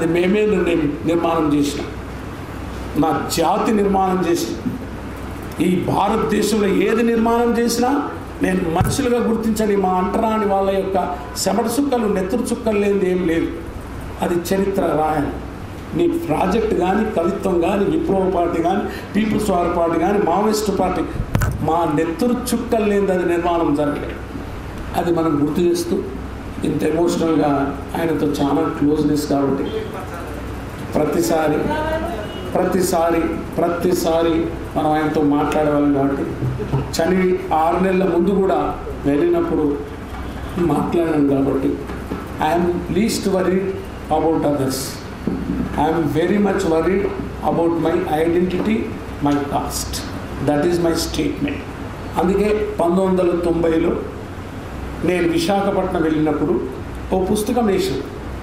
అది మేమే నిర్ణయం నిర్మాణం చేసినాం నా జాతి నిర్మాణం చేసిన ఈ భారతదేశంలో ఏది నిర్మాణం చేసినా నేను మనుషులుగా గుర్తించని మా అంటరాని వాళ్ళ యొక్క శమట చుక్కలు నెత్తురు చుక్కలు లేనిది ఏం లేదు అది చరిత్ర రాయాలి నీ ప్రాజెక్ట్ కానీ కవిత్వం కానీ విప్లవ పార్టీ కానీ పీపుల్స్ వార్ పార్టీ కానీ మావోయిస్ట్ పార్టీ మా నెత్తురు చుక్కలు లేనిది అది నిర్మాణం జరగలేదు అది మనం గుర్తు చేస్తూ ఇంత ఎమోషనల్గా ఆయనతో చాలా క్లోజ్నెస్ కాబట్టి ప్రతిసారి ప్రతిసారి ప్రతిసారి మనం ఆయనతో మాట్లాడేవాళ్ళం కాబట్టి చని ఆరు నెలల ముందు కూడా వెళ్ళినప్పుడు మాట్లాడాను కాబట్టి I'm least worried about others I'm very much worried about my identity my caste that is my statement అందుకే పంతొమ్మిది వందల తొంభైలో నేను విశాఖపట్నం వెళ్ళినప్పుడు ఓ పుస్తకం వేసాను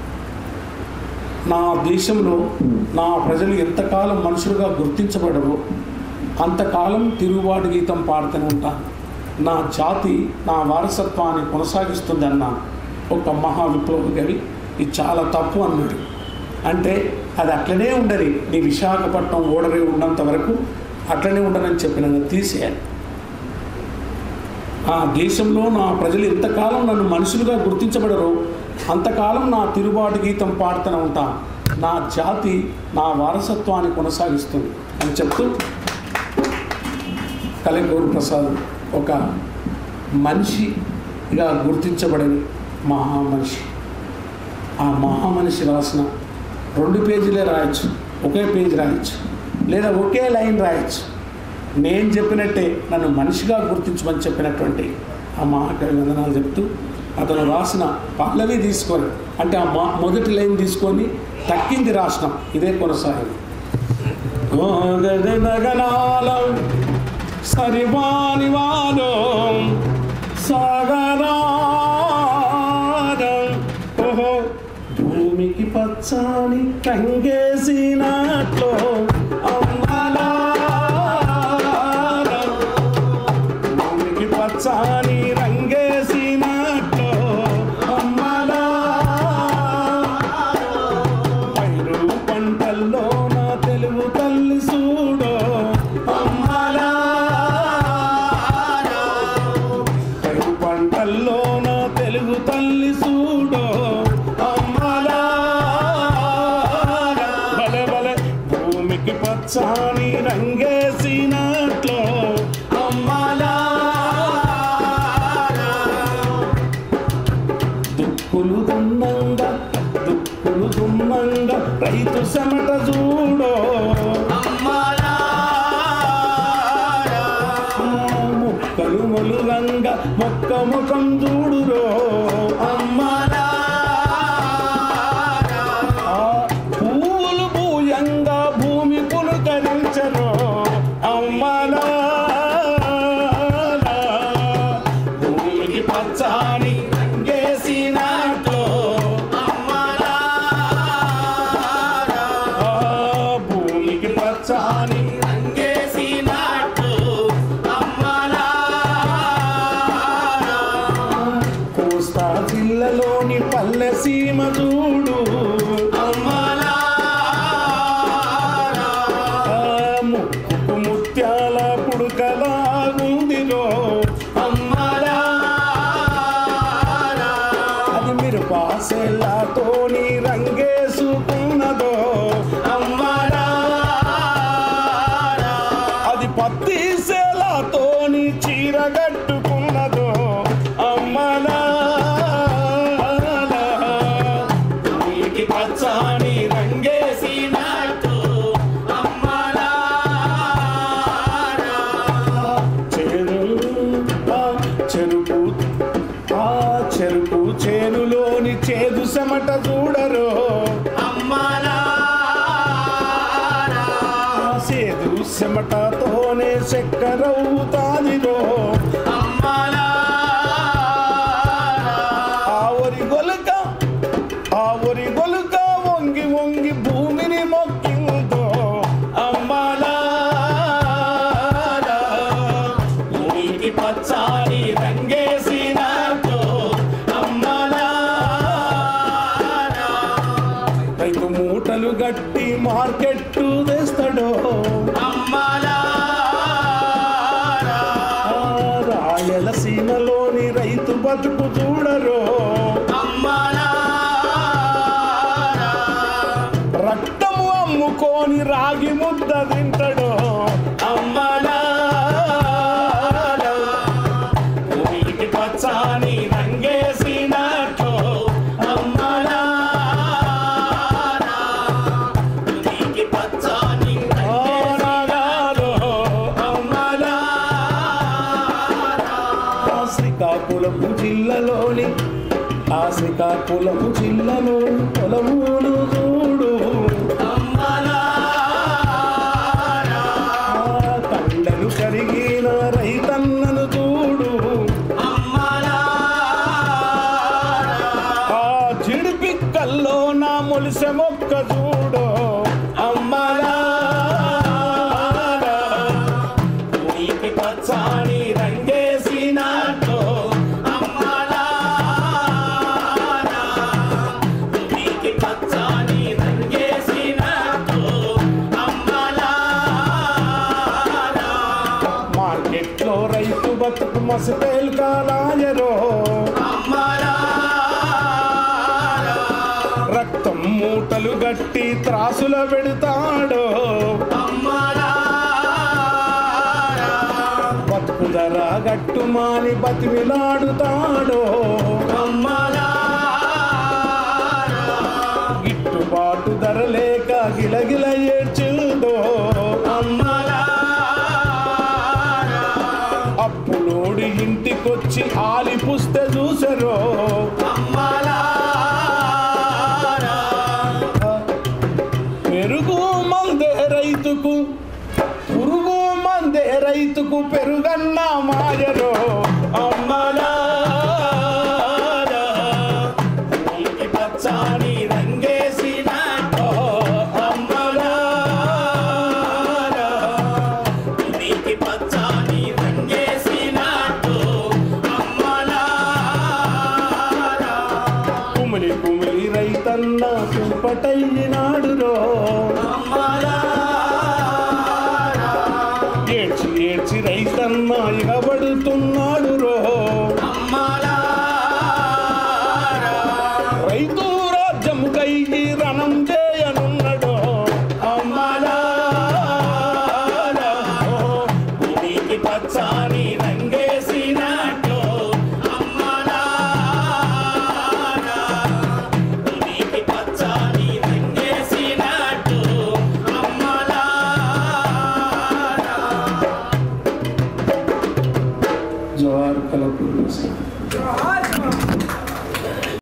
నా దేశంలో నా ప్రజలు ఎంతకాలం మనుషులుగా గుర్తించబడరో అంతకాలం తిరుగుబాటు గీతం పాడుతూనే ఉంటాను నా జాతి నా వారసత్వాన్ని కొనసాగిస్తుంది అన్నాను ఒక మహా విప్లవ కవి ఇది చాలా తప్పు అన్నాడు అంటే అది అట్లనే ఉండని నీ విశాఖపట్నం ఓడరే ఉన్నంత వరకు అట్లనే ఉండనని చెప్పిన తీసేయాలి ఆ దేశంలో నా ప్రజలు ఎంతకాలం నన్ను మనుషులుగా గుర్తించబడరో అంతకాలం నా తిరుబాటు గీతం పాడుతూనే ఉంటాను నా జాతి నా వారసత్వాన్ని కొనసాగిస్తుంది అని చెప్తూ కలెగౌరు ప్రసాద్ ఒక మనిషిగా గుర్తించబడని మహామనిషి ఆ మహామనిషి రాసిన రెండు పేజీలే రాయొచ్చు ఒకే పేజీ రాయొచ్చు లేదా ఒకే లైన్ రాయొచ్చు నేను చెప్పినట్టే నన్ను మనిషిగా గుర్తించమని చెప్పినటువంటి ఆ మహాకవి వందనాలు చెప్తూ అతను రాసిన పల్లవి తీసుకొని అంటే ఆ మా మొదటి లైన్ తీసుకొని తక్కింది రాసినాం ఇదే కొనసాగింది ఓ గగనగనాలం సరివాని వానం సాగరారం ఓహో భూమికి పచ్చాని కంగేసినట్లు అమ్మలారం భూమికి పచ్చాని రంగేసినట్లు అమ్మలారం పైరు పంటల్లో నా తెలుగు తల్లి చూడో అమ్మలారా పైరు పంటల్లో నా తెలుగు తల్లి చూడో అమ్మలారా బలే బలే భూమికి పచ్చాని రంగేసినట్లు అమ్మలారా దుక్కులు దున్నంగా దుక్కులు దున్నంగా రైతు చెమట చూడో ముక్కలు మొలుగంగా మొక్క ముఖం చూడురో ఆ పువ్వులు భూయంగా భూమి పులకరించను అమ్మలా భూమికి పచ్చాని గేసినట్లు ఆ భూమికి పచ్చాని కోస్తా జిల్లాలోని పల్లె సీమ చూడు ఆ ముక్కుకు ముత్యాల పుడుకలాగుందిరో అది మీరు పాసెల్లాతోని రంగేసుకున్నదో అది పత్తి సేలతోని చీర కట్టుకున్నదో అమ్మలా భూమికి పచ్చాని రంగేసినట్టు చేను ఆ చెరుకు ఆ చెరుకు చేనులోని చేదు చెమట చూడరు ఆ సేదు చెమటతోనే చక్కెరవుతాదిరో ఆ ఒరి గొలుక ఆ ఒరి గొలుక వంగి వంగి భూమిని మొక్కిందో అమ్మలా భూమికి పచ్చాని రంగేసినట్టు అమ్మలా రైతు మూటలు గట్టి మార్కెట్ తెస్తాడో అమ్మలారా ఆ రాయలసీమలోని రైతు బతుకు చూడరో అమ్మలారా రక్తము అమ్ముకొని రాగి ముద్ద తింటాడో అమ్మలారా భూమికి పచ్చని రంగేసినట్టు అమ్మలారా భూమికి పచ్చని ఆనగాలో అమ్మలారా ఆ శ్రీకాకుళము జిల్లాలోని ఆ శ్రీకాకుళము జిల్లాలోని పొలములు చూడు అమ్మలారా ఆ కండలు కరిగిన రైతన్నను చూడు అమ్మలారా ఆ జిడిపిక్కల్లో నా మొలిసె మొక్క చూడు అమ్మలారా భూమికి పచ్చని రంగేసినట్టు అమ్మలారా భూమికి పచ్చని రంగేసినట్టు అమ్మలారా మార్కెట్లో రైతు బతుకు మసిపేల్ కాలాయరో అమ్మలారా రక్తం మూటలు గట్టి త్రాసుల పెడతాడో అమ్మలారా బతుకు ధర గట్టు మాని బతిమిలాడుతాడో అమ్మలారా గిట్టుబాటు ధర లేక గిలగిల ఏడ్చిందో అమ్మలారా అప్పులోడి ఇంటికొచ్చి ఆలి పుస్తే చూసరో అమ్మలారా పెరుగు మందే రైతుకు పురుగు మందే రైతుకు పెరుగన్న మాయరో అమ్మలారా భూమికి పచ్చని రంగేసినట్టు అమ్మలారా భూమికి పచ్చని రంగేసినట్టు అమ్మలారా కుమిలి కుమిలి రైతన్న కుంపటయ్యినాడురో అమ్మలారా ఏడ్చి ఏడ్చి రైతన్న ఇగబడుతున్నాడురో అమ్మలారా రైతు రాజ్యము కైకి రణం చేయనున్నడో అమ్మలారా భూమికి పచ్చని రంగేసినట్టు అమ్మలారా భూమికి పచ్చని రంగేసినట్టు అమ్మలారా జవార్ కలపూర్